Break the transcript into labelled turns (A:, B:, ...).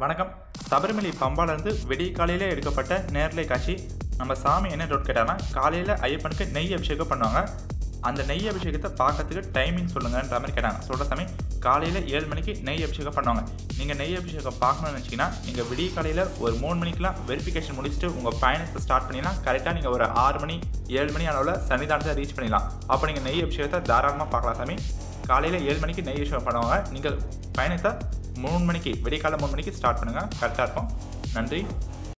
A: வணக்கம் சபரிமலை பம்பாலேருந்து வெடி காலையில் எடுக்கப்பட்ட நேர்லை காட்சி நம்ம சாமி என்ன டவுட் கேட்டாங்கன்னா காலையில் ஐயப்பனுக்கு நெய் அபிஷேகம் பண்ணுவாங்க அந்த நெய் அபிஷேகத்தை பார்க்கறதுக்கு டைமிங் சொல்லுங்கன்ற மாதிரி கேட்டாங்க சொல்கிற சாமி காலையில் ஏழு மணிக்கு நெய் அபிஷேகம் பண்ணுவாங்க நீங்கள் நெய் அபிஷேகம் பார்க்கணும்னு நினச்சிங்கன்னா நீங்கள் விடிய காலையில் ஒரு மூணு மணிக்கெலாம் வெரிஃபிகேஷன் முடிச்சுட்டு உங்கள் பயணத்தை ஸ்டார்ட் பண்ணினா கரெக்டாக நீங்கள் ஒரு ஆறு மணி ஏழு மணி அளவில் சன்னிதானத்தை ரீச் பண்ணிடலாம் அப்போ நீங்கள் நெய் அபிஷேகத்தை தாராளமாக பார்க்கலாம் சாமி காலையில் ஏழு மணிக்கு நெய் அபிஷேகம் பண்ணுவாங்க நீங்கள் பயணத்தை மூணு மணிக்கு விடியக்காலை மூணு மணிக்கு ஸ்டார்ட் பண்ணுங்கள் கரெக்டாக இருக்கும் நன்றி